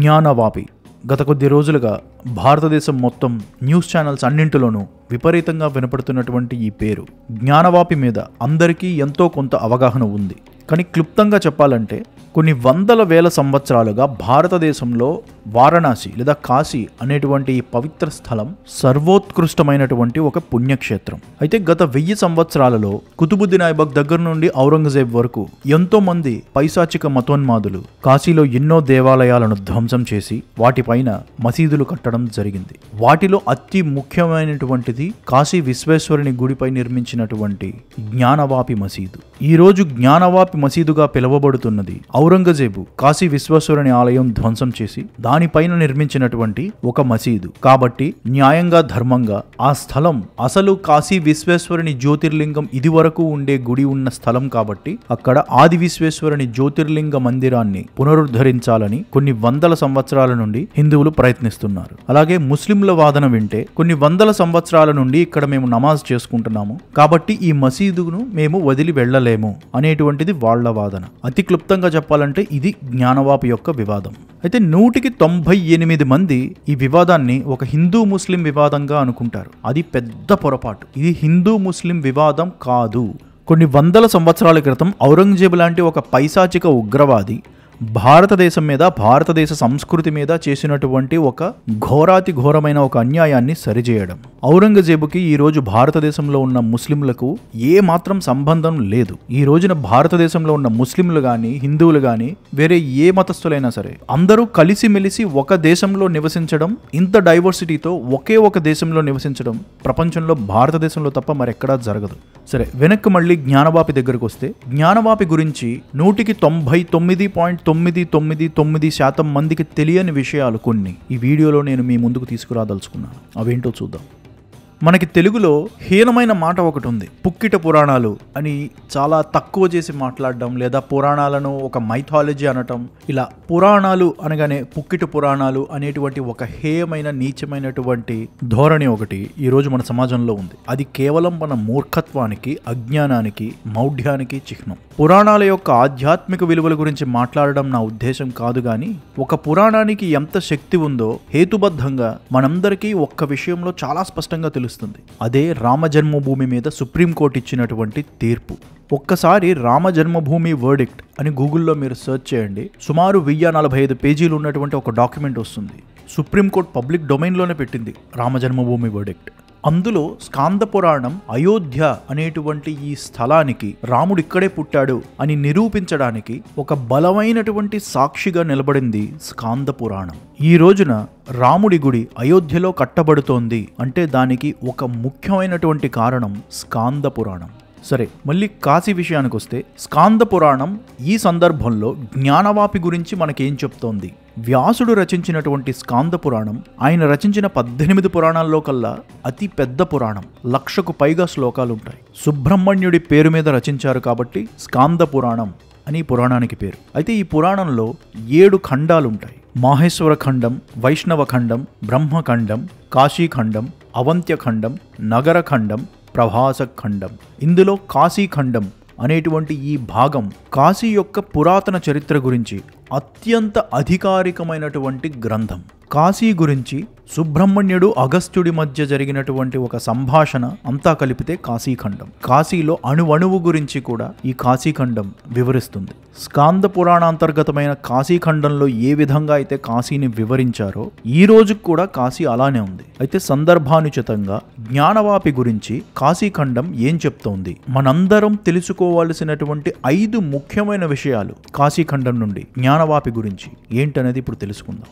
జ్ఞానవాపి గత కొద్ది రోజులుగా భారతదేశం మొత్తం న్యూస్ ఛానల్స్ అన్నింటిలోనూ విపరీతంగా వినపడుతున్నటువంటి ఈ పేరు జ్ఞానవాపి మీద అందరికీ ఎంతో కొంత అవగాహన ఉంది కానీ క్లుప్తంగా చెప్పాలంటే కొన్ని వందల వేల సంవత్సరాలుగా భారతదేశంలో వారణాసి లేదా కాశీ అనేటువంటి ఈ పవిత్ర స్థలం సర్వోత్కృష్టమైనటువంటి ఒక పుణ్యక్షేత్రం అయితే గత వెయ్యి సంవత్సరాలలో కుతుబుద్దీన్ ఐబక్ దగ్గర నుండి ఔరంగజేబ్ వరకు ఎంతో మంది పైశాచిక మతోన్మాదులు కాశీలో ఎన్నో దేవాలయాలను ధ్వంసం చేసి వాటిపైన మసీదులు కట్టడం జరిగింది వాటిలో అతి ముఖ్యమైనటువంటిది కాశీ విశ్వేశ్వరుని గుడిపై నిర్మించినటువంటి జ్ఞానవాపి మసీదు ఈ రోజు జ్ఞానవాపి మసీదుగా పిలువబడుతున్నది ఔరంగజేబు కాశీ విశ్వేశ్వరుని ఆలయం ధ్వంసం చేసి దానిపైన నిర్మించినటువంటి ఒక మసీదు కాబట్టి న్యాయంగా ధర్మంగా ఆ స్థలం అసలు కాశీ విశ్వేశ్వరుని జ్యోతిర్లింగం ఇది వరకు ఉండే గుడి ఉన్న స్థలం కాబట్టి అక్కడ ఆది విశ్వేశ్వరుని జ్యోతిర్లింగ మందిరాన్ని పునరుద్ధరించాలని కొన్ని వందల సంవత్సరాల నుండి హిందువులు ప్రయత్నిస్తున్నారు అలాగే ముస్లింల వాదన వింటే కొన్ని వందల సంవత్సరాల నుండి ఇక్కడ మేము నమాజ్ చేసుకుంటున్నాము కాబట్టి ఈ మసీదును మేము వదిలి వెళ్ళలేము అనేటువంటిది వాళ్ళ వాదన అతి క్లుప్తంగా చెప్పాలంటే ఇది జ్ఞానవాపి యొక్క వివాదం అయితే నూటికి తొంభై ఎనిమిది మంది ఈ వివాదాన్ని ఒక హిందూ ముస్లిం వివాదంగా అనుకుంటారు అది పెద్ద పొరపాటు ఇది హిందూ ముస్లిం వివాదం కాదు కొన్ని వందల సంవత్సరాల క్రితం ఔరంగజేబు లాంటి ఒక పైశాచిక ఉగ్రవాది భారతదేశం మీద భారతదేశ సంస్కృతి మీద చేసినటువంటి ఒక ఘోరాతి ఘోరమైన ఒక అన్యాయాన్ని సరిచేయడం ఔరంగజేబుకి ఈ రోజు భారతదేశంలో ఉన్న ముస్లింలకు ఏ మాత్రం సంబంధం లేదు ఈ రోజున భారతదేశంలో ఉన్న ముస్లింలు కానీ హిందువులు కానీ వేరే ఏ మతస్థులైనా సరే అందరూ కలిసిమెలిసి ఒక దేశంలో నివసించడం ఇంత డైవర్సిటీతో ఒకే ఒక దేశంలో నివసించడం ప్రపంచంలో భారతదేశంలో తప్ప మరెక్కడా జరగదు సరే వెనక్కి మళ్ళీ జ్ఞానవాపి దగ్గరకు వస్తే జ్ఞానవాపి గురించి నూటికి తొంభై తొమ్మిది పాయింట్ తొమ్మిది తొమ్మిది తొమ్మిది శాతం మందికి తెలియని విషయాలు కొన్ని ఈ వీడియోలో నేను మీ ముందుకు తీసుకురాదలుచుకున్నాను అవేంటో చూద్దాం మనకి తెలుగులో హీనమైన మాట ఒకటి ఉంది పుక్కిట పురాణాలు అని చాలా తక్కువ చేసి మాట్లాడడం లేదా పురాణాలను ఒక మైథాలజీ అనటం ఇలా పురాణాలు అనగానే పుక్కిట పురాణాలు అనేటువంటి ఒక హేయమైన నీచమైనటువంటి ధోరణి ఒకటి ఈరోజు మన సమాజంలో ఉంది అది కేవలం మన మూర్ఖత్వానికి అజ్ఞానానికి మౌఢ్యానికి చిహ్నం పురాణాల యొక్క ఆధ్యాత్మిక విలువల గురించి మాట్లాడడం నా ఉద్దేశం కాదు కానీ ఒక పురాణానికి ఎంత శక్తి ఉందో హేతుబద్ధంగా మనందరికీ ఒక్క విషయంలో చాలా స్పష్టంగా తెలుస్తుంది అదే రామ జన్మభూమి మీద సుప్రీంకోర్టు ఇచ్చినటువంటి తీర్పు ఒక్కసారి రామ జన్మభూమి వర్డిక్ట్ అని గూగుల్లో మీరు సెర్చ్ చేయండి సుమారు వెయ్యి నలభై ఐదు పేజీలు ఉన్నటువంటి ఒక డాక్యుమెంట్ వస్తుంది సుప్రీంకోర్టు పబ్లిక్ డొమైన్లోనే పెట్టింది రామ జన్మభూమి వర్డిక్ట్ అందులో స్కాంద పురాణం అయోధ్య అనేటువంటి ఈ స్థలానికి రాముడు ఇక్కడే పుట్టాడు అని నిరూపించడానికి ఒక బలమైనటువంటి సాక్షిగా నిలబడింది స్కాంద పురాణం ఈ రోజున రాముడి గుడి అయోధ్యలో కట్టబడుతోంది అంటే దానికి ఒక ముఖ్యమైనటువంటి కారణం స్కాంద పురాణం సరే మళ్ళీ కాశీ విషయానికి వస్తే స్కాంద పురాణం ఈ సందర్భంలో జ్ఞానవాపి గురించి మనకేం చెప్తోంది వ్యాసుడు రచించినటువంటి స్కాంద పురాణం ఆయన రచించిన పద్దెనిమిది పురాణాల్లో కల్లా అతి పెద్ద పురాణం లక్షకు పైగా శ్లోకాలుంటాయి సుబ్రహ్మణ్యుడి పేరు మీద రచించారు కాబట్టి స్కాంద పురాణం అని ఈ పురాణానికి పేరు అయితే ఈ పురాణంలో ఏడు ఖండాలుంటాయి మాహేశ్వర ఖండం వైష్ణవ ఖండం బ్రహ్మఖండం కాశీఖండం అవంత్యఖండం నగరఖండం ప్రభాసఖండం ఇందులో కాశీఖండం అనేటువంటి ఈ భాగం కాశీ యొక్క పురాతన చరిత్ర గురించి అత్యంత అధికారికమైనటువంటి గ్రంథం కాశీ గురించి సుబ్రహ్మణ్యుడు అగస్త్యుడి మధ్య జరిగినటువంటి ఒక సంభాషణ అంతా కలిపితే కాశీఖండం కాశీలో అణువణువు గురించి కూడా ఈ కాశీఖండం వివరిస్తుంది స్కాంద పురాణాంతర్గతమైన కాశీఖండంలో ఏ విధంగా అయితే కాశీని వివరించారో ఈ రోజు కూడా కాశీ అలానే ఉంది అయితే సందర్భానుచితంగా జ్ఞానవాపి గురించి కాశీఖండం ఏం చెప్తోంది మనందరం తెలుసుకోవాల్సినటువంటి ఐదు ముఖ్యమైన విషయాలు కాశీఖండం నుండి జ్ఞానవాపి గురించి ఏంటనేది ఇప్పుడు తెలుసుకుందాం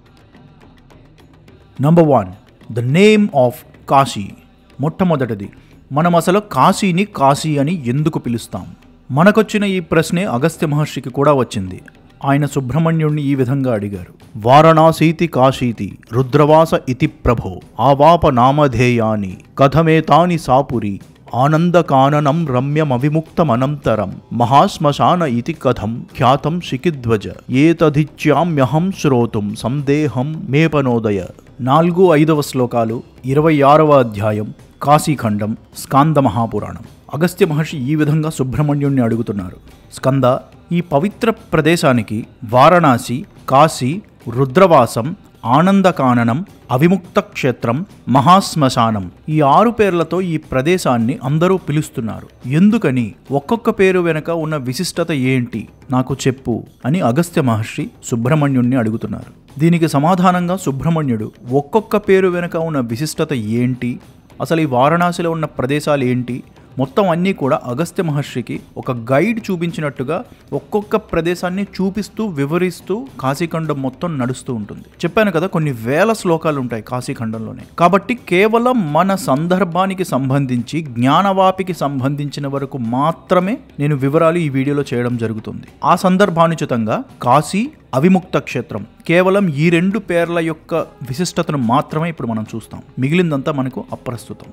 number one the name of Kashi మొట్టమొదటిది మనం అసలు కాశీని కాశీ అని ఎందుకు పిలుస్తాం మనకొచ్చిన ఈ ప్రశ్నే అగస్త్య మహర్షికి కూడా వచ్చింది ఆయన సుబ్రహ్మణ్యుణ్ణి ఈ విధంగా అడిగారు వారణాసీతి కాశీతి రుద్రవాస ఇతి ప్రభో ఆవాప నామధేయాని కథమేతాని సాపురి ఆనందకాననం రమ్యమవిముక్తమనంతరం మహాశ్మశాన ఇతి కథం ఖ్యాతం శిఖిధ్వజ ఏతధిచ్యామ్యహం శ్రోతుం సందేహం మేపనోదయ నాలుగు ఐదవ శ్లోకాలు ఇరవై ఆరవ అధ్యాయం కాశీఖండం స్కాంద మహాపురాణం అగస్త్య మహర్షి ఈ విధంగా సుబ్రహ్మణ్యుణ్ణి అడుగుతున్నారు స్కంద ఈ పవిత్ర ప్రదేశానికి వారణాసి కాశీ రుద్రవాసం ఆనందకాననం అవిముక్త క్షేత్రం మహాశ్మశానం ఈ ఆరు పేర్లతో ఈ ప్రదేశాన్ని అందరూ పిలుస్తున్నారు ఎందుకని ఒక్కొక్క పేరు వెనుక ఉన్న విశిష్టత ఏంటి నాకు చెప్పు అని అగస్త్య మహర్షి సుబ్రహ్మణ్యుణ్ణి అడుగుతున్నారు దీనికి సమాధానంగా సుబ్రహ్మణ్యుడు ఒక్కొక్క పేరు వెనుక ఉన్న విశిష్టత ఏంటి అసలు ఈ వారణాసిలో ఉన్న ప్రదేశాలు ఏంటి మొత్తం అన్నీ కూడా అగస్త్య మహర్షికి ఒక గైడ్ చూపించినట్టుగా ఒక్కొక్క ప్రదేశాన్ని చూపిస్తూ వివరిస్తూ కాశీఖండం మొత్తం నడుస్తూ ఉంటుంది చెప్పాను కదా కొన్ని వేల శ్లోకాలు ఉంటాయి కాశీఖండంలోనే కాబట్టి కేవలం మన సందర్భానికి సంబంధించి జ్ఞానవాపికి సంబంధించిన వరకు మాత్రమే నేను వివరాలు ఈ వీడియోలో చేయడం జరుగుతుంది ఆ సందర్భానుచితంగా కాశీ అవిముక్త క్షేత్రం కేవలం ఈ రెండు పేర్ల యొక్క విశిష్టతను మాత్రమే ఇప్పుడు మనం చూస్తాం మిగిలిందంతా మనకు అప్రస్తుతం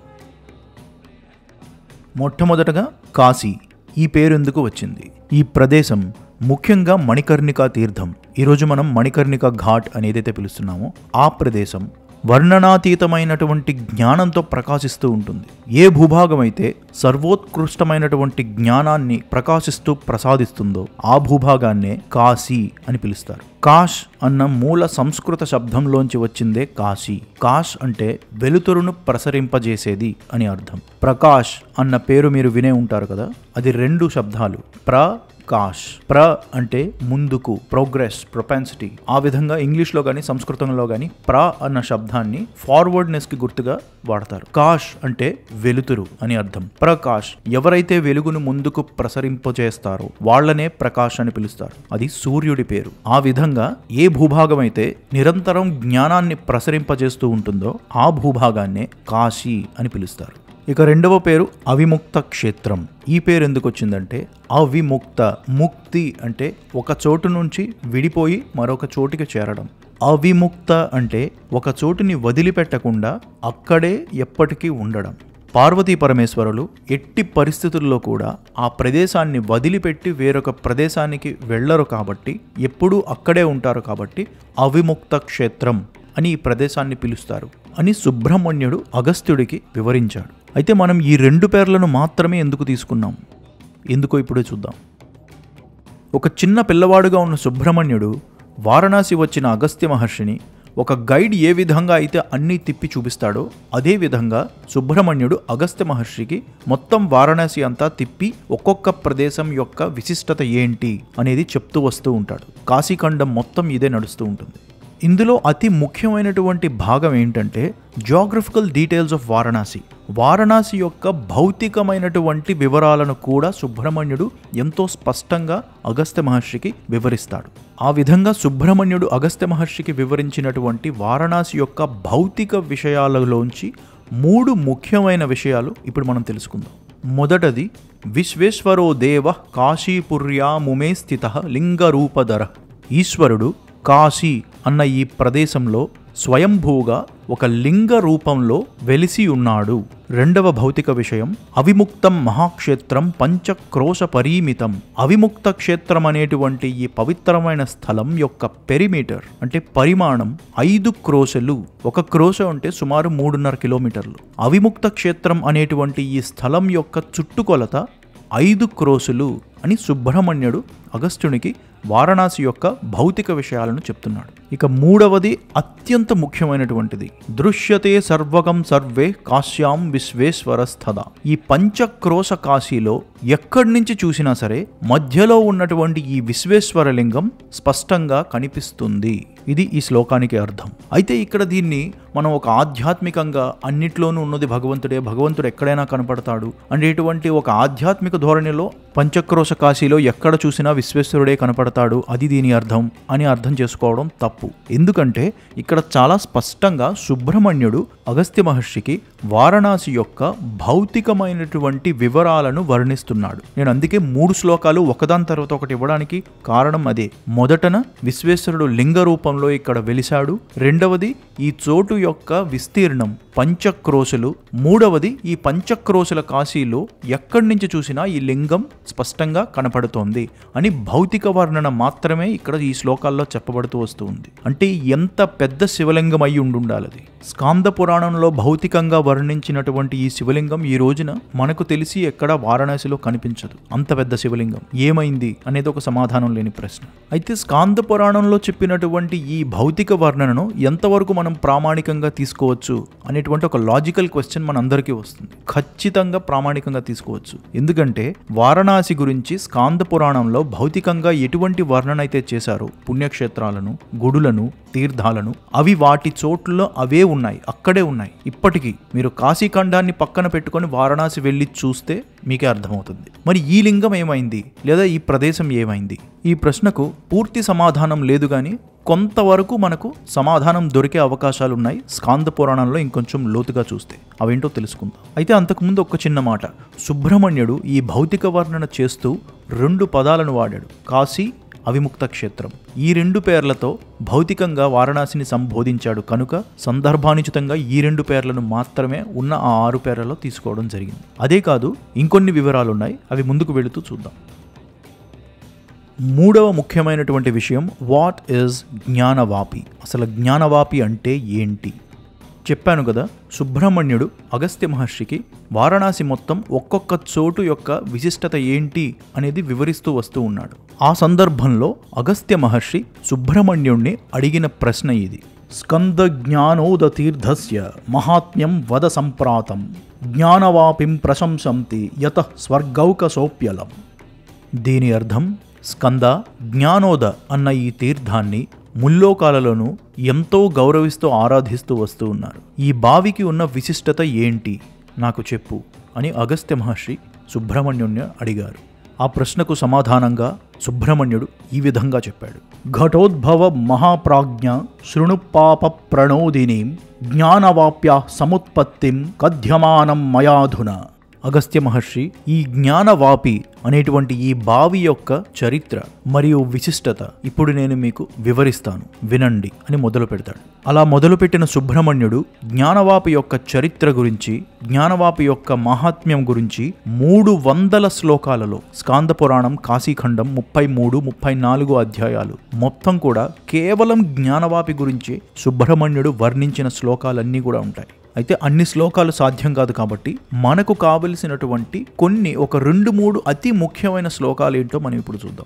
మొట్టమొదటగా కాశీ ఈ పేరు ఎందుకు వచ్చింది ఈ ప్రదేశం ముఖ్యంగా మణికర్ణికా తీర్థం ఈరోజు మనం మణికర్ణిక ఘాట్ అనేదైతే పిలుస్తున్నామో ఆ ప్రదేశం వర్ణనాతీతమైనటువంటి జ్ఞానంతో ప్రకాశిస్తూ ఉంటుంది ఏ భూభాగం అయితే సర్వోత్కృష్టమైనటువంటి జ్ఞానాన్ని ప్రకాశిస్తూ ప్రసాదిస్తుందో ఆ భూభాగాన్నే కాశీ అని పిలుస్తారు కాష్ అన్న మూల సంస్కృత శబ్దంలోంచి వచ్చిందే కాశీ కాష్ అంటే వెలుతురును ప్రసరింపజేసేది అని అర్థం ప్రకాష్ అన్న పేరు మీరు వినే ఉంటారు కదా అది రెండు శబ్దాలు ప్ర కాష్ ప్ర అంటే ముందుకు ప్రోగ్రెస్ ప్రొపెన్సిటీ ఆ విధంగా ఇంగ్లీష్లో కానీ సంస్కృతంలో కానీ ప్ర అన్న శబ్దాన్ని ఫార్వర్డ్నెస్ కి గుర్తుగా వాడతారు కాష్ అంటే వెలుతురు అని అర్థం ప్రకాష్ ఎవరైతే వెలుగును ముందుకు ప్రసరింపజేస్తారో వాళ్ళనే ప్రకాష్ అని పిలుస్తారు అది సూర్యుడి పేరు ఆ విధంగా ఏ భూభాగం అయితే నిరంతరం జ్ఞానాన్ని ప్రసరింపజేస్తూ ఉంటుందో ఆ భూభాగాన్నే కాశీ అని పిలుస్తారు ఇక రెండవ పేరు అవిముక్త క్షేత్రం ఈ పేరు ఎందుకు వచ్చిందంటే అవిముక్త ముక్తి అంటే ఒక చోటు నుంచి విడిపోయి మరొక చోటికి చేరడం అవిముక్త అంటే ఒక చోటుని వదిలిపెట్టకుండా అక్కడే ఎప్పటికీ ఉండడం పార్వతీ పరమేశ్వరులు ఎట్టి పరిస్థితుల్లో కూడా ఆ ప్రదేశాన్ని వదిలిపెట్టి వేరొక ప్రదేశానికి వెళ్ళరు కాబట్టి ఎప్పుడూ అక్కడే ఉంటారు కాబట్టి అవిముక్త క్షేత్రం అని ఈ ప్రదేశాన్ని పిలుస్తారు అని సుబ్రహ్మణ్యుడు అగస్త్యుడికి వివరించాడు అయితే మనం ఈ రెండు పేర్లను మాత్రమే ఎందుకు తీసుకున్నాం ఎందుకో ఇప్పుడే చూద్దాం ఒక చిన్న పిల్లవాడుగా ఉన్న సుబ్రహ్మణ్యుడు వారణాసి వచ్చిన అగస్త్య మహర్షిని ఒక గైడ్ ఏ విధంగా అయితే అన్నీ తిప్పి చూపిస్తాడో అదే విధంగా సుబ్రహ్మణ్యుడు అగస్త్య మహర్షికి మొత్తం వారణాసి అంతా తిప్పి ఒక్కొక్క ప్రదేశం యొక్క విశిష్టత ఏంటి అనేది చెప్తూ వస్తూ ఉంటాడు కాశీఖండం మొత్తం ఇదే నడుస్తూ ఉంటుంది ఇందులో అతి ముఖ్యమైనటువంటి భాగం ఏంటంటే geographical details of Varanasi Varanasi యొక్క భౌతికమైనటువంటి వివరాలను కూడా సుబ్రహ్మణ్యుడు ఎంతో స్పష్టంగా అగస్త్య మహర్షికి వివరిస్తాడు ఆ విధంగా సుబ్రహ్మణ్యుడు అగస్త్య మహర్షికి వివరించినటువంటి వారణాసి యొక్క భౌతిక విషయాలలోంచి మూడు ముఖ్యమైన విషయాలు ఇప్పుడు మనం తెలుసుకుందాం మొదటది విశ్వేశ్వరో దేవ కాశీపుర్యాముమే స్థిత లింగరూపధర ఈశ్వరుడు కాశీ అన్న ఈ ప్రదేశంలో స్వయంభూగా ఒక లింగ రూపంలో వెలిసి ఉన్నాడు రెండవ భౌతిక విషయం అవిముక్తం మహాక్షేత్రం పంచక్రోశ పరిమితం అవిముక్త క్షేత్రం అనేటువంటి ఈ పవిత్రమైన స్థలం యొక్క పెరిమీటర్ అంటే పరిమాణం ఐదు క్రోశలు ఒక క్రోశ అంటే సుమారు మూడున్నర కిలోమీటర్లు అవిముక్త క్షేత్రం అనేటువంటి ఈ స్థలం యొక్క చుట్టుకొలత ఐదు క్రోసులు అని సుబ్రహ్మణ్యుడు అగస్త్యునికి వారణాసి యొక్క భౌతిక విషయాలను చెప్తున్నాడు ఇక మూడవది అత్యంత ముఖ్యమైనటువంటిది దృశ్యతే సర్వగం సర్వే కాశ్యాం విశ్వేశ్వర స్థద ఈ పంచక్రోశ కాశీలో ఎక్కడి నుంచి చూసినా సరే మధ్యలో ఉన్నటువంటి ఈ విశ్వేశ్వర లింగం స్పష్టంగా కనిపిస్తుంది ఇది ఈ శ్లోకానికి అర్థం అయితే ఇక్కడ దీన్ని మనం ఒక ఆధ్యాత్మికంగా అన్నిట్లోనూ ఉన్నది భగవంతుడే భగవంతుడు ఎక్కడైనా కనపడతాడు అనేటువంటి ఒక ఆధ్యాత్మిక ధోరణిలో పంచక్రోశ కాశీలో ఎక్కడ చూసినా విశ్వేశ్వరుడే కనపడతాడు అది దీని అర్థం అని అర్థం చేసుకోవడం తప్పు ఎందుకంటే ఇక్కడ చాలా స్పష్టంగా సుబ్రహ్మణ్యుడు అగస్త్య మహర్షికి వారణాసి యొక్క భౌతికమైనటువంటి వివరాలను వర్ణిస్తున్నాడు నేను అందుకే మూడు శ్లోకాలు ఒకదాని తర్వాత ఒకటి ఇవ్వడానికి కారణం అదే మొదటన విశ్వేశ్వరుడు లింగ రూపంలో ఇక్కడ వెలిశాడు రెండవది ఈ చోటు యొక్క విస్తీర్ణం పంచక్రోశులు మూడవది ఈ పంచక్రోశుల కాశీలో ఎక్కడి నుంచి చూసినా ఈ లింగం స్పష్టంగా కనపడుతోంది అని భౌతిక వర్ణన మాత్రమే ఇక్కడ ఈ శ్లోకాల్లో చెప్పబడుతూ వస్తూ ఉంది అంటే ఎంత పెద్ద శివలింగం అయి ఉండాలి అది స్కాంద పురాణంలో భౌతికంగా వర్ణించినటువంటి ఈ శివలింగం ఈ రోజున మనకు తెలిసి ఎక్కడ వారణాసిలో కనిపించదు అంత పెద్ద శివలింగం ఏమైంది అనేది ఒక సమాధానం లేని ప్రశ్న అయితే స్కాంద పురాణంలో చెప్పినటువంటి ఈ భౌతిక వర్ణనను ఎంతవరకు మనం ప్రామాణికంగా తీసుకోవచ్చు అనేటువంటి ఒక లాజికల్ క్వశ్చన్ మన అందరికీ వస్తుంది ఖచ్చితంగా ప్రామాణికంగా తీసుకోవచ్చు ఎందుకంటే వారణాసి గురించి స్కాంద పురాణంలో భౌతికంగా ఎటువంటి వర్ణన అయితే చేశారో పుణ్యక్షేత్రాలను గుడులను తీర్థాలను అవి వాటి చోట్లలో అవే ఉన్నాయి అక్కడే ఉన్నాయి ఇప్పటికీ మీరు కాశీఖండాన్ని పక్కన పెట్టుకొని వారణాసి వెళ్ళి చూస్తే మీకే అర్థమవుతుంది మరి ఈ లింగం ఏమైంది లేదా ఈ ప్రదేశం ఏమైంది ఈ ప్రశ్నకు పూర్తి సమాధానం లేదు కానీ కొంతవరకు మనకు సమాధానం దొరికే అవకాశాలు ఉన్నాయి స్కాంద పురాణంలో ఇంకొంచెం లోతుగా చూస్తే అవేంటో తెలుసుకుందాం అయితే అంతకుముందు ఒక చిన్న మాట సుబ్రహ్మణ్యుడు ఈ భౌతిక వర్ణన చేస్తూ రెండు పదాలను వాడాడు కాశీ అవిముక్త క్షేత్రం ఈ రెండు పేర్లతో భౌతికంగా వారణాసిని సంబోధించాడు కనుక సందర్భానుచితంగా ఈ రెండు పేర్లను మాత్రమే ఉన్న ఆ ఆరు పేర్లలో తీసుకోవడం జరిగింది అదే కాదు ఇంకొన్ని వివరాలు ఉన్నాయి అవి ముందుకు వెళుతూ చూద్దాం మూడవ ముఖ్యమైనటువంటి విషయం వాట్ ఈజ్ జ్ఞానవాపి అసలు జ్ఞానవాపి అంటే ఏంటి చెప్పాను కదా సుబ్రహ్మణ్యుడు అగస్త్య మహర్షికి వారణాసి మొత్తం ఒక్కొక్క చోటు యొక్క విశిష్టత ఏంటి అనేది వివరిస్తూ వస్తూ ఉన్నాడు ఆ సందర్భంలో అగస్త్య మహర్షి సుబ్రహ్మణ్యుణ్ణి అడిగిన ప్రశ్న ఇది స్కంద జ్ఞానోద తీర్థస్య మహాత్మ్యం వద సంప్రాతం జ్ఞానవాపిం ప్రశంసంతి యత స్వర్గౌకసోప్యలం దీని అర్థం స్కంద జ్ఞానోద అన్న ఈ తీర్థాన్ని ముల్లోకాలలోనూ ఎంతో గౌరవిస్తూ ఆరాధిస్తూ వస్తూ ఉన్నారు ఈ బావికి ఉన్న విశిష్టత ఏంటి నాకు చెప్పు అని అగస్త్య మహర్షి సుబ్రహ్మణ్యుణ్ణి అడిగారు ఆ ప్రశ్నకు సమాధానంగా సుబ్రహ్మణ్యుడు ఈ విధంగా చెప్పాడు ఘటోద్భవ మహాప్రాజ్ఞ శృణు పాప ప్రణోదినీం జ్ఞానవాప్య సముత్పత్తిం కథ్యమానం మయాధున అగస్త్య మహర్షి ఈ జ్ఞానవాపి అనేటువంటి ఈ బావి యొక్క చరిత్ర మరియు విశిష్టత ఇప్పుడు నేను మీకు వివరిస్తాను వినండి అని మొదలు పెడతాడు అలా మొదలుపెట్టిన సుబ్రహ్మణ్యుడు జ్ఞానవాపి యొక్క చరిత్ర గురించి జ్ఞానవాపి యొక్క మహాత్మ్యం గురించి మూడు వందల శ్లోకాలలో స్కాంద పురాణం కాశీఖండం ముప్పై మూడు ముప్పై నాలుగు అధ్యాయాలు మొత్తం కూడా కేవలం జ్ఞానవాపి గురించి సుబ్రహ్మణ్యుడు వర్ణించిన శ్లోకాలన్నీ కూడా ఉంటాయి అయితే అన్ని శ్లోకాలు సాధ్యం కాదు కాబట్టి మనకు కావలసినటువంటి కొన్ని ఒక రెండు మూడు అతి ముఖ్యమైన శ్లోకాలు ఏంటో మనం ఇప్పుడు చూద్దాం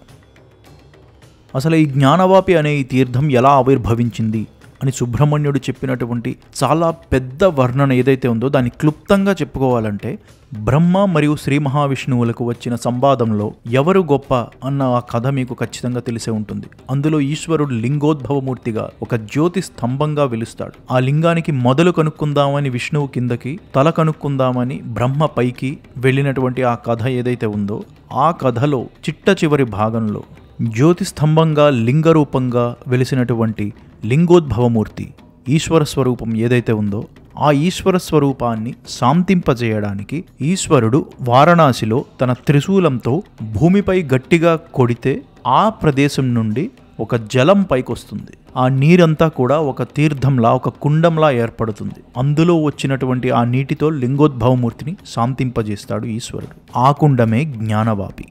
అసలు ఈ జ్ఞానవాపి అనే ఈ తీర్థం ఎలా ఆవిర్భవించింది అని సుబ్రహ్మణ్యుడు చెప్పినటువంటి చాలా పెద్ద వర్ణన ఏదైతే ఉందో దాన్ని క్లుప్తంగా చెప్పుకోవాలంటే బ్రహ్మ మరియు శ్రీ మహావిష్ణువులకు వచ్చిన సంవాదంలో ఎవరు గొప్ప అన్న ఆ కథ మీకు ఖచ్చితంగా తెలిసే ఉంటుంది అందులో ఈశ్వరుడు లింగోద్భవమూర్తిగా ఒక జ్యోతి స్తంభంగా వెలుస్తాడు ఆ లింగానికి మొదలు కనుక్కుందామని విష్ణువు కిందకి తల కనుక్కుందామని బ్రహ్మ పైకి వెళ్ళినటువంటి ఆ కథ ఏదైతే ఉందో ఆ కథలో చిట్ట చివరి భాగంలో జ్యోతి స్తంభంగా లింగరూపంగా వెలిసినటువంటి లింగోద్భవమూర్తి ఈశ్వర స్వరూపం ఏదైతే ఉందో ఆ ఈశ్వర స్వరూపాన్ని శాంతింపజేయడానికి ఈశ్వరుడు వారణాసిలో తన త్రిశూలంతో భూమిపై గట్టిగా కొడితే ఆ ప్రదేశం నుండి ఒక జలం పైకొస్తుంది ఆ నీరంతా కూడా ఒక తీర్థంలా ఒక కుండంలా ఏర్పడుతుంది అందులో వచ్చినటువంటి ఆ నీటితో లింగోద్భవమూర్తిని శాంతింపజేస్తాడు ఈశ్వరుడు ఆ కుండమే జ్ఞానవాపి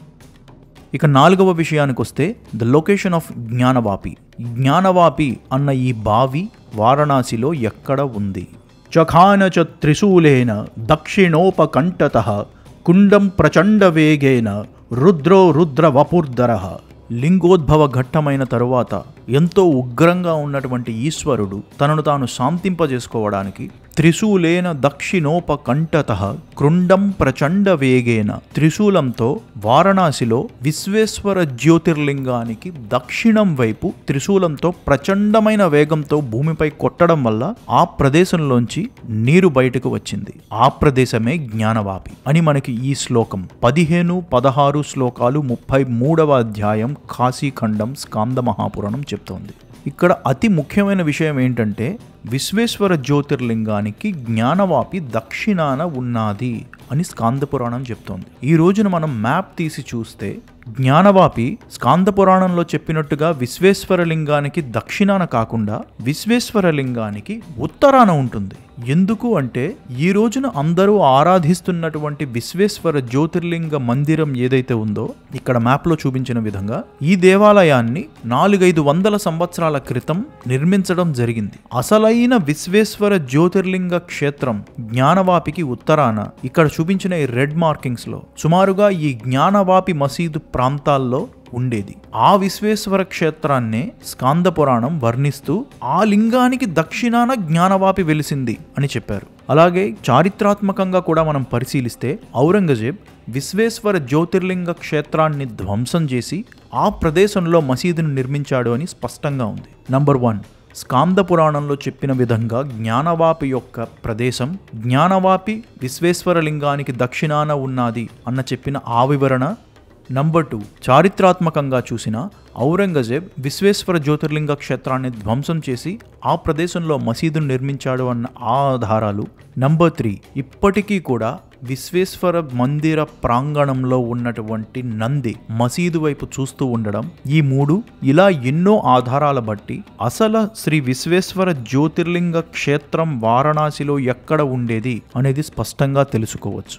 ఇక నాలుగవ విషయానికి వస్తే the location of Gyanvapi Gyanvapi అన్న ఈ బావి వారణాసిలో ఎక్కడ ఉంది చఖాన చ త్రిశూలేన దక్షిణోపకంఠత కుండం ప్రచండ వేగేన రుద్రో రుద్ర వపుర్ధర లింగోద్భవ ఘట్టమైన తరువాత ఎంతో ఉగ్రంగా ఉన్నటువంటి ఈశ్వరుడు తనను తాను శాంతింపజేసుకోవడానికి త్రిశూలేన దక్షిణోపకంఠత కృండం ప్రచండ వేగేన త్రిశూలంతో వారణాసిలో విశ్వేశ్వర జ్యోతిర్లింగానికి దక్షిణం వైపు త్రిశూలంతో ప్రచండమైన వేగంతో భూమిపై కొట్టడం వల్ల ఆ ప్రదేశంలోంచి నీరు బయటకు వచ్చింది ఆ ప్రదేశమే జ్ఞానవాపి అని మనకి ఈ శ్లోకం పదిహేను పదహారు శ్లోకాలు ముప్పై మూడవ అధ్యాయం కాశీఖండం స్కాంద మహాపురాణం చెప్తోంది ఇక్కడ అతి ముఖ్యమైన విషయం ఏంటంటే విశ్వేశ్వర జ్యోతిర్లింగానికి జ్ఞానవాపి దక్షిణాన ఉన్నది అని స్కాంద పురాణం చెప్తోంది ఈ రోజున మనం మ్యాప్ తీసి చూస్తే జ్ఞానవాపి స్కాంద పురాణంలో చెప్పినట్టుగా విశ్వేశ్వర లింగానికి దక్షిణాన కాకుండా విశ్వేశ్వర లింగానికి ఉత్తరాన ఉంటుంది ఎందుకు అంటే ఈ రోజున అందరూ ఆరాధిస్తున్నటువంటి విశ్వేశ్వర జ్యోతిర్లింగ మందిరం ఏదైతే ఉందో ఇక్కడ మ్యాప్లో చూపించిన విధంగా ఈ దేవాలయాన్ని నాలుగైదు వందల సంవత్సరాల క్రితం నిర్మించడం జరిగింది అసలైన విశ్వేశ్వర జ్యోతిర్లింగ క్షేత్రం జ్ఞానవాపికి ఉత్తరాన ఇక్కడ చూపించిన ఈ రెడ్ మార్కింగ్స్ లో సుమారుగా ఈ జ్ఞానవాపి మసీదు ప్రాంతాల్లో ఉండేది ఆ విశ్వేశ్వర క్షేత్రాన్నే స్కాంద పురాణం వర్ణిస్తూ ఆ లింగానికి దక్షిణాన జ్ఞానవాపి వెలిసింది అని చెప్పారు అలాగే చారిత్రాత్మకంగా కూడా మనం పరిశీలిస్తే ఔరంగజేబ్ విశ్వేశ్వర జ్యోతిర్లింగ క్షేత్రాన్ని ధ్వంసం చేసి ఆ ప్రదేశంలో మసీదును నిర్మించాడు అని స్పష్టంగా ఉంది నంబర్ వన్ స్కాంద పురాణంలో చెప్పిన విధంగా జ్ఞానవాపి యొక్క ప్రదేశం జ్ఞానవాపి విశ్వేశ్వర లింగానికి దక్షిణాన ఉన్నది అన్న చెప్పిన ఆ వివరణ నంబర్ టూ చారిత్రాత్మకంగా చూసిన ఔరంగజేబ్ విశ్వేశ్వర జ్యోతిర్లింగ క్షేత్రాన్ని ధ్వంసం చేసి ఆ ప్రదేశంలో మసీదును నిర్మించాడు అన్న ఆ ఆధారాలు నంబర్ త్రీ ఇప్పటికీ కూడా విశ్వేశ్వర మందిర ప్రాంగణంలో ఉన్నటువంటి నంది మసీదు వైపు చూస్తూ ఉండడం ఈ మూడు ఇలా ఎన్నో ఆధారాల బట్టి అసలు శ్రీ విశ్వేశ్వర జ్యోతిర్లింగ క్షేత్రం వారణాసిలో ఎక్కడ ఉండేది అనేది స్పష్టంగా తెలుసుకోవచ్చు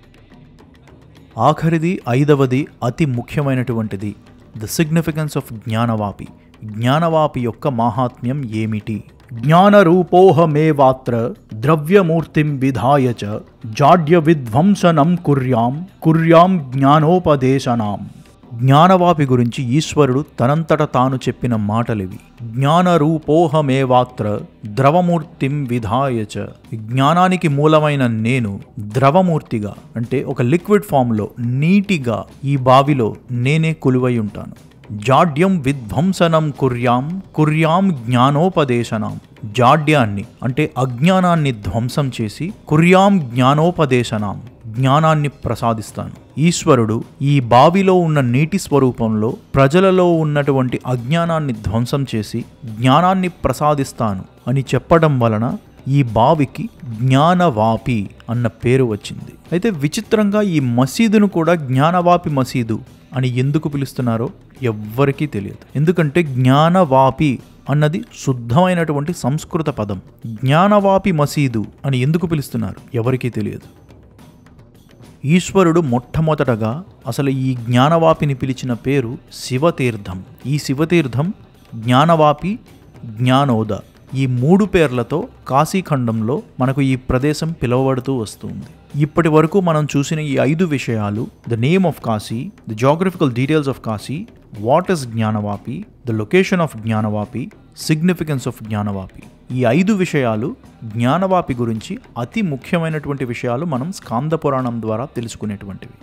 ఆఖరిది ఐదవది అతి ముఖ్యమైనటువంటిది the significance of Gyanvapi Gyanvapi యొక్క మాహాత్మ్యం ఏమిటి జ్ఞానరూపోహమేవాత్ర ద్రవ్యమూర్తిం విధాయ చ జాడ్య విధ్వంసనం కుర్యాం కుర్యాం జ్ఞానోపదేశనాం జ్ఞానవాపి గురించి ఈశ్వరుడు తనంతట తాను చెప్పిన మాటలివి జ్ఞానరూపోహమేవాత్ర ద్రవమూర్తిం విధాయ చ జ్ఞానానికి మూలమైన నేను ద్రవమూర్తిగా అంటే ఒక లిక్విడ్ ఫామ్లో నీటిగా ఈ బావిలో నేనే కొలువై ఉంటాను జాడ్యం విధ్వంసనం కుర్యాం కుర్యాం జ్ఞానోపదేశనాం జాడ్యాన్ని అంటే అజ్ఞానాన్ని ధ్వంసం చేసి కుర్యాం జ్ఞానోపదేశనాం జ్ఞానాన్ని ప్రసాదిస్తాను ఈశ్వరుడు ఈ బావిలో ఉన్న నీటి స్వరూపంలో ప్రజలలో ఉన్నటువంటి అజ్ఞానాన్ని ధ్వంసం చేసి జ్ఞానాన్ని ప్రసాదిస్తాను అని చెప్పడం వలన ఈ బావికి జ్ఞానవాపి అన్న పేరు వచ్చింది అయితే విచిత్రంగా ఈ మసీదును కూడా జ్ఞానవాపి మసీదు అని ఎందుకు పిలుస్తున్నారో ఎవ్వరికీ తెలియదు ఎందుకంటే జ్ఞానవాపి అన్నది శుద్ధమైనటువంటి సంస్కృత పదం జ్ఞానవాపి మసీదు అని ఎందుకు పిలుస్తున్నారు ఎవరికీ తెలియదు ఈశ్వరుడు మొట్టమొదటగా అసలు ఈ జ్ఞానవాపిని పిలిచిన పేరు శివతీర్థం ఈ శివతీర్థం జ్ఞానవాపి జ్ఞానోద ఈ మూడు పేర్లతో కాశీఖండంలో మనకు ఈ ప్రదేశం పిలువబడుతూ వస్తుంది ఇప్పటి వరకు మనం చూసిన ఈ ఐదు విషయాలు the name of Kashi the geographical details of Kashi what is Gyanvapi the location of Gyanvapi significance of Gyanvapi ఈ ఐదు విషయాలు జ్ఞానవాపి గురించి అతి ముఖ్యమైనటువంటి విషయాలు మనం స్కాంద పురాణం ద్వారా తెలుసుకునేటువంటివి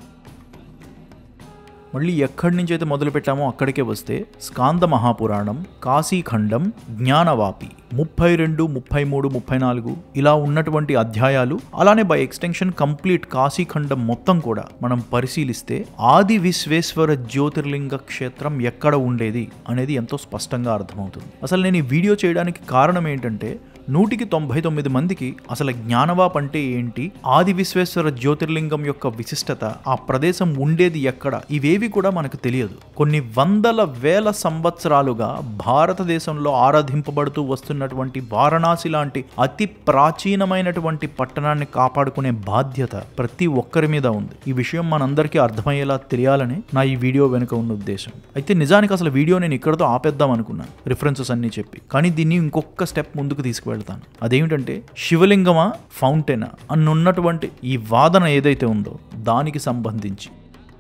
మళ్ళీ ఎక్కడి నుంచి అయితే మొదలు పెట్టామో అక్కడికే వస్తే స్కాంద మహాపురాణం కాశీఖండం జ్ఞానవాపి ముప్పై రెండు ముప్పై మూడు ముప్పై నాలుగు ఇలా ఉన్నటువంటి అధ్యాయాలు అలానే బై ఎక్స్టెన్షన్ కంప్లీట్ కాశీఖండం మొత్తం కూడా మనం పరిశీలిస్తే ఆది విశ్వేశ్వర జ్యోతిర్లింగ క్షేత్రం ఎక్కడ ఉండేది అనేది ఎంతో స్పష్టంగా అర్థమవుతుంది అసలు నేను ఈ వీడియో చేయడానికి కారణం ఏంటంటే నూటికి తొంభై తొమ్మిది మందికి అసలు జ్ఞానవాప్ అంటే ఏంటి ఆది విశ్వేశ్వర జ్యోతిర్లింగం యొక్క విశిష్టత ఆ ప్రదేశం ఉండేది ఎక్కడ ఇవేవి కూడా మనకు తెలియదు కొన్ని వందల వేల సంవత్సరాలుగా భారతదేశంలో ఆరాధింపబడుతూ వస్తున్నటువంటి వారణాసి లాంటి అతి ప్రాచీనమైనటువంటి పట్టణాన్ని కాపాడుకునే బాధ్యత ప్రతి ఒక్కరి మీద ఉంది ఈ విషయం మనందరికీ అర్థమయ్యేలా తెలియాలని నా ఈ వీడియో వెనుక ఉన్న ఉద్దేశం అయితే నిజానికి అసలు వీడియో నేను ఇక్కడతో ఆపేద్దాం అనుకున్నాను రిఫరెన్సెస్ అన్ని చెప్పి కానీ దీన్ని ఇంకొక స్టెప్ ముందుకు తీసుకువెళ్తాను అదేమిటంటే శివలింగమా ఫౌంటైనా అన్నున్నటువంటి ఈ వాదన ఏదైతే ఉందో దానికి సంబంధించి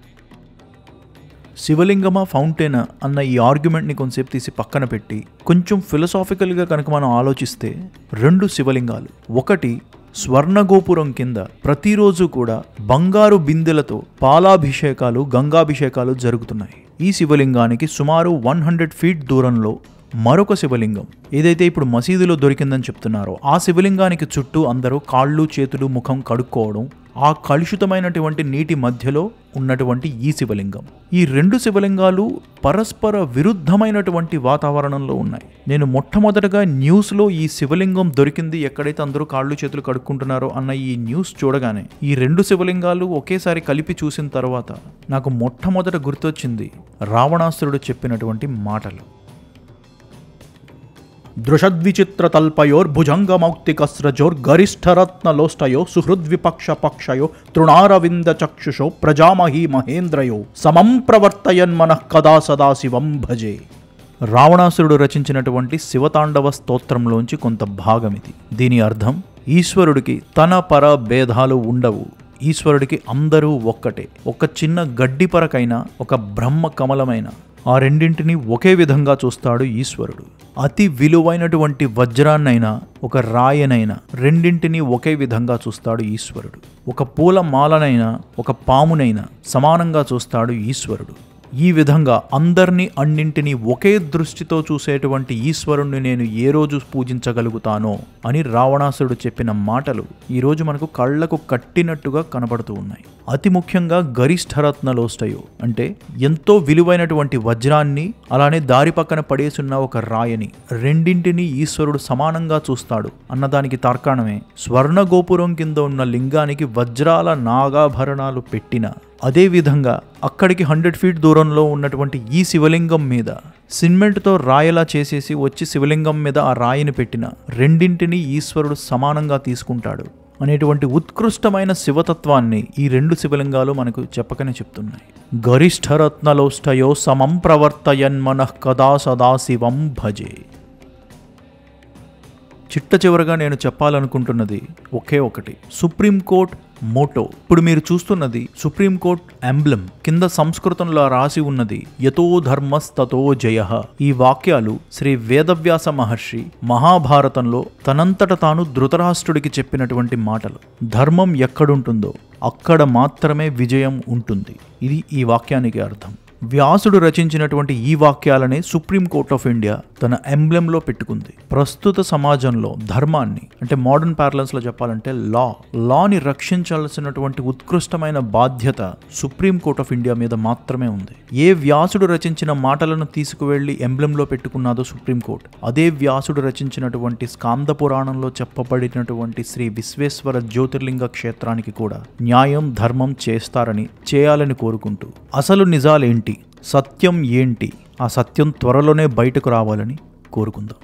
శివలింగమా ఫౌంటైనా అన్న ఈ ఆర్గ్యుమెంట్ని కొంచెంసేపు తీసి పక్కన పెట్టి కొంచెం ఫిలసాఫికల్గా కనుక మనం ఆలోచిస్తే రెండు శివలింగాలు ఒకటి స్వర్ణగోపురం కింద ప్రతిరోజు కూడా బంగారు బిందెలతో పాలాభిషేకాలు గంగాభిషేకాలు జరుగుతున్నాయి ఈ శివలింగానికి సుమారు వన్ హండ్రెడ్ ఫీట్ దూరంలో మరొక శివలింగం ఏదైతే ఇప్పుడు మసీదులో దొరికిందని చెప్తున్నారో ఆ శివలింగానికి చుట్టూ అందరూ కాళ్ళు చేతులు ముఖం కడుక్కోవడం ఆ కలుషితమైనటువంటి నీటి మధ్యలో ఉన్నటువంటి ఈ శివలింగం ఈ రెండు శివలింగాలు పరస్పర విరుద్ధమైనటువంటి వాతావరణంలో ఉన్నాయి నేను మొట్టమొదటగా న్యూస్లో ఈ శివలింగం దొరికింది ఎక్కడైతే అందరూ కాళ్ళు చేతులు కడుక్కుంటున్నారో అన్న ఈ న్యూస్ చూడగానే ఈ రెండు శివలింగాలు ఒకేసారి కలిపి చూసిన తర్వాత నాకు మొట్టమొదట గుర్తొచ్చింది రావణాసురుడు చెప్పినటువంటి మాటలు దృషద్విచిత్రతల్పయోర్భుజంగమౌక్తికస్రజోర్గరిష్ఠరత్నలోష్టయో సుహృద్విపక్ష పక్షయో తృణారవింద చక్షుషో ప్రజామహీ మహేంద్రయో సమం ప్రవర్తయన్ మనః కదా సదాశివం భజే రావణాసురుడు రచించినటువంటి శివతాండవ స్తోత్రంలోంచి కొంత భాగం ఇది దీని అర్థం ఈశ్వరుడికి తన పర భేదాలు ఉండవు ఈశ్వరుడికి అందరూ ఒక్కటే ఒక చిన్న గడ్డిపరకైనా ఒక బ్రహ్మ కమలమైన ఆ రెండింటిని ఒకే విధంగా చూస్తాడు ఈశ్వరుడు అతి విలువైనటువంటి వజ్రాన్నైనా ఒక రాయనైనా రెండింటిని ఒకే విధంగా చూస్తాడు ఈశ్వరుడు ఒక పూల మాలనైనా ఒక పామునైనా సమానంగా చూస్తాడు ఈశ్వరుడు ఈ విధంగా అందరినీ అన్నింటినీ ఒకే దృష్టితో చూసేటువంటి ఈశ్వరుణ్ణి నేను ఏ రోజు పూజించగలుగుతానో అని రావణాసురుడు చెప్పిన మాటలు ఈరోజు మనకు కళ్లకు కట్టినట్టుగా కనబడుతూ ఉన్నాయి అతి ముఖ్యంగా గరిష్ఠరత్నలోష్టయో అంటే ఎంతో విలువైనటువంటి వజ్రాన్ని అలానే దారి పక్కన పడేసున్న ఒక రాయని రెండింటినీ ఈశ్వరుడు సమానంగా చూస్తాడు అన్నదానికి తార్కాణమే స్వర్ణ గోపురం కింద ఉన్న లింగానికి వజ్రాల నాగాభరణాలు పెట్టిన అదేవిధంగా అక్కడికి హండ్రెడ్ ఫీట్ దూరంలో ఉన్నటువంటి ఈ శివలింగం మీద సిమెంట్తో రాయలా చేసేసి వచ్చి శివలింగం మీద ఆ రాయిని పెట్టిన రెండింటినీ ఈశ్వరుడు సమానంగా తీసుకుంటాడు అనేటువంటి ఉత్కృష్టమైన శివతత్వాన్ని ఈ రెండు శివలింగాలు మనకు చెప్పకనే చెప్తున్నాయి గరిష్ఠరత్నలోష్టయో సమం ప్రవర్తయన్ మనః కదా సదా శివం భజే చిట్ట చివరగా నేను చెప్పాలనుకుంటున్నది ఒకే ఒకటి సుప్రీంకోర్ట్ మోటో ఇప్పుడు మీరు చూస్తున్నది సుప్రీంకోర్ట్ ఎంబ్లం కింద సంస్కృతంలో రాసి ఉన్నది యతో ధర్మస్తతో జయ ఈ వాక్యాలు శ్రీ వేదవ్యాస మహర్షి మహాభారతంలో తనంతట తాను ధృతరాష్ట్రుడికి చెప్పినటువంటి మాటలు ధర్మం ఎక్కడుంటుందో అక్కడ మాత్రమే విజయం ఉంటుంది ఇది ఈ వాక్యానికి అర్థం వ్యాసుడు రచించినటువంటి ఈ వాక్యాలనే సుప్రీం కోర్ట్ ఆఫ్ ఇండియా తన ఎంబ్లెంలో పెట్టుకుంది ప్రస్తుత సమాజంలో ధర్మాన్ని అంటే మోడర్న్ ప్యారలెన్స్లో చెప్పాలంటే లా లాని రక్షించాల్సినటువంటి ఉత్కృష్టమైన బాధ్యత సుప్రీం కోర్ట్ ఆఫ్ ఇండియా మీద మాత్రమే ఉంది ఏ వ్యాసుడు రచించిన మాటలను తీసుకువెళ్లి ఎంబ్లెంలో పెట్టుకున్నదో సుప్రీం కోర్ట్ అదే వ్యాసుడు రచించినటువంటి స్కాంద పురాణంలో చెప్పబడినటువంటి శ్రీ విశ్వేశ్వర జ్యోతిర్లింగ క్షేత్రానికి కూడా న్యాయం ధర్మం చేస్తారని చేయాలని కోరుకుంటూ అసలు నిజాలేంటి సత్యం ఏంటి ఆ సత్యం త్వరలోనే బయటకు రావాలని కోరుకుందాం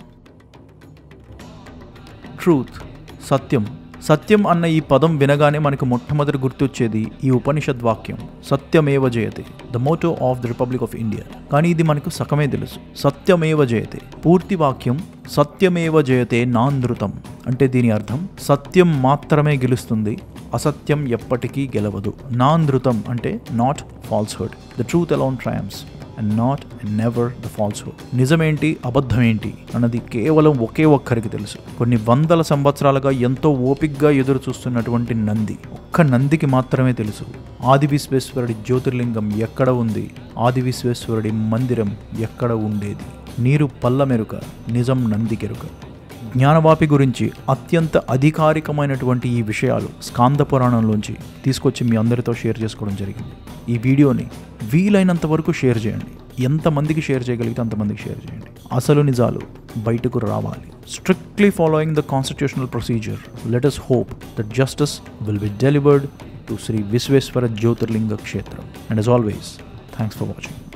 ట్రూత్ సత్యం సత్యం అన్న ఈ పదం వినగానే మనకు మొట్టమొదటి గుర్తొచ్చేది ఈ ఉపనిషద్ వాక్యం సత్యమేవ జయతే the motto of the republic of India కానీ ఇది మనకు సకమే తెలుసు సత్యమేవ జయతే పూర్తి వాక్యం సత్యమేవ జయతే నానృతం అంటే దీని అర్థం సత్యం మాత్రమే గెలుస్తుంది అసత్యం ఎప్పటికీ గెలవదు నానృతం అంటే not falsehood the truth alone triumphs and not and never the falsehood నిజమేంటి అబద్ధం ఏంటి అన్నది కేవలం ఒకే ఒక్కరికి తెలుసు కొన్ని వందల సంవత్సరాలుగా ఎంతో ఓపిగ్గా ఎదురు చూస్తున్నటువంటి నంది ఒక్క నందికి మాత్రమే తెలుసు ఆది విశ్వేశ్వరుడి జ్యోతిర్లింగం ఎక్కడ ఉంది ఆది విశ్వేశ్వరుడి మందిరం ఎక్కడ ఉండేది నీరు పల్లమెరుక నిజం నందికెరుక జ్ఞానవాపి గురించి అత్యంత అధికారికమైనటువంటి ఈ విషయాలు స్కాంద పురాణంలోంచి తీసుకొచ్చి మీ అందరితో షేర్ చేసుకోవడం జరిగింది ఈ వీడియోని వీలైనంత వరకు షేర్ చేయండి ఎంతమందికి షేర్ చేయగలిగితే అంతమందికి షేర్ చేయండి అసలు నిజాలు బయటకు రావాలి strictly following the constitutional procedure let us hope that justice will be delivered to Shri Vishweshwara జ్యోతిర్లింగ క్షేత్రం and as always thanks for watching